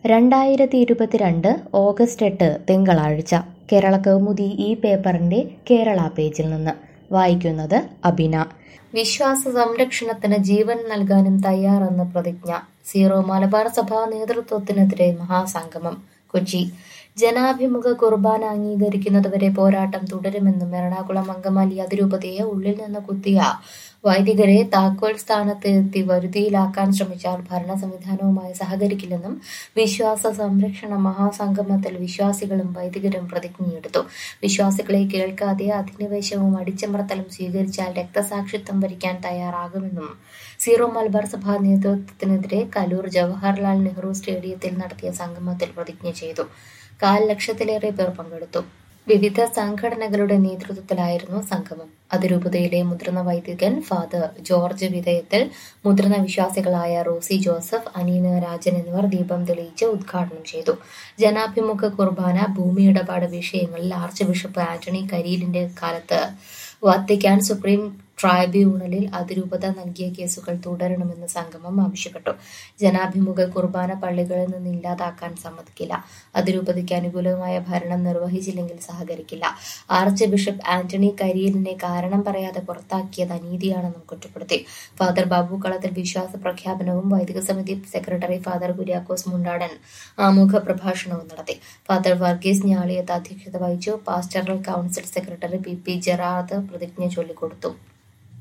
രണ്ടായിരത്തി ഇരുപത്തിരണ്ട് ഓഗസ്റ്റ് എട്ട് തിങ്കളാഴ്ച കേരള കൗമുദി ഈ പേപ്പറിന്റെ കേരള പേജിൽ നിന്ന് വായിക്കുന്നത് അബിന വിശ്വാസ സംരക്ഷണത്തിന് ജീവൻ നൽകാനും തയ്യാറെന്ന് പ്രതിജ്ഞ സീറോ മലബാർ സഭാ നേതൃത്വത്തിനെതിരെ മഹാസംഗമം കൊച്ചി ജനാഭിമുഖ കുർബാന അംഗീകരിക്കുന്നതുവരെ പോരാട്ടം തുടരുമെന്നും എറണാകുളം അങ്കമാലി അതിരൂപതയെ ഉള്ളിൽ നിന്ന് കുത്തിയ വൈദികരെ താക്കോൽ സ്ഥാനത്ത് എത്തി വരുതിയിലാക്കാൻ ശ്രമിച്ചാൽ ഭരണ സംവിധാനവുമായി സഹകരിക്കില്ലെന്നും വിശ്വാസ സംരക്ഷണ മഹാസംഗമത്തിൽ വിശ്വാസികളും വൈദികരും പ്രതിജ്ഞയെടുത്തു വിശ്വാസികളെ കേൾക്കാതെ അധിനിവേശവും അടിച്ചമർത്തലും സ്വീകരിച്ചാൽ രക്തസാക്ഷിത്വം വരിക്കാൻ തയ്യാറാകുമെന്നും സീറോ മലബാർ സഭാ നേതൃത്വത്തിനെതിരെ കലൂർ ജവഹർലാൽ നെഹ്റു സ്റ്റേഡിയത്തിൽ നടത്തിയ സംഗമത്തിൽ പ്രതിജ്ഞ ചെയ്തു കാൽ ലക്ഷത്തിലേറെ പേർ പങ്കെടുത്തു വിവിധ സംഘടനകളുടെ നേതൃത്വത്തിലായിരുന്നു സംഗമം അതിരൂപതയിലെ മുതിർന്ന വൈദികൻ ഫാദർ ജോർജ് വിധേയത്തിൽ മുതിർന്ന വിശ്വാസികളായ റോസി ജോസഫ് അനീന രാജൻ എന്നിവർ ദീപം തെളിയിച്ച് ഉദ്ഘാടനം ചെയ്തു ജനാഭിമുഖ കുർബാന ഭൂമി ഇടപാട് വിഷയങ്ങളിൽ ആർച്ച് ബിഷപ്പ് ആന്റണി കരിയിലിന്റെ കാലത്ത് വത്തിക്കാൻ സുപ്രീം ട്രൈബ്യൂണലിൽ അതിരൂപത നൽകിയ കേസുകൾ തുടരണമെന്ന് സംഗമം ആവശ്യപ്പെട്ടു ജനാഭിമുഖ കുർബാന പള്ളികളിൽ നിന്ന് ഇല്ലാതാക്കാൻ സമ്മതിക്കില്ല അതിരൂപതയ്ക്ക് അനുകൂലമായ ഭരണം നിർവഹിച്ചില്ലെങ്കിൽ സഹകരിക്കില്ല ആർച്ച് ബിഷപ്പ് ആന്റണി കരിയലിനെ കാരണം പറയാതെ പുറത്താക്കിയത് അനീതിയാണെന്നും കുറ്റപ്പെടുത്തി ഫാദർ ബാബു കളത്തിൽ വിശ്വാസ പ്രഖ്യാപനവും വൈദിക സമിതി സെക്രട്ടറി ഫാദർ കുര്യാക്കോസ് മുണ്ടാടൻ ആമുഖ പ്രഭാഷണവും നടത്തി ഫാദർ വർഗീസ് ഞാളിയത്ത് അധ്യക്ഷത വഹിച്ചു pastoral council secretary P P Jerad പ്രതിജ്ഞ ചൊല്ലിക്കൊടുത്തു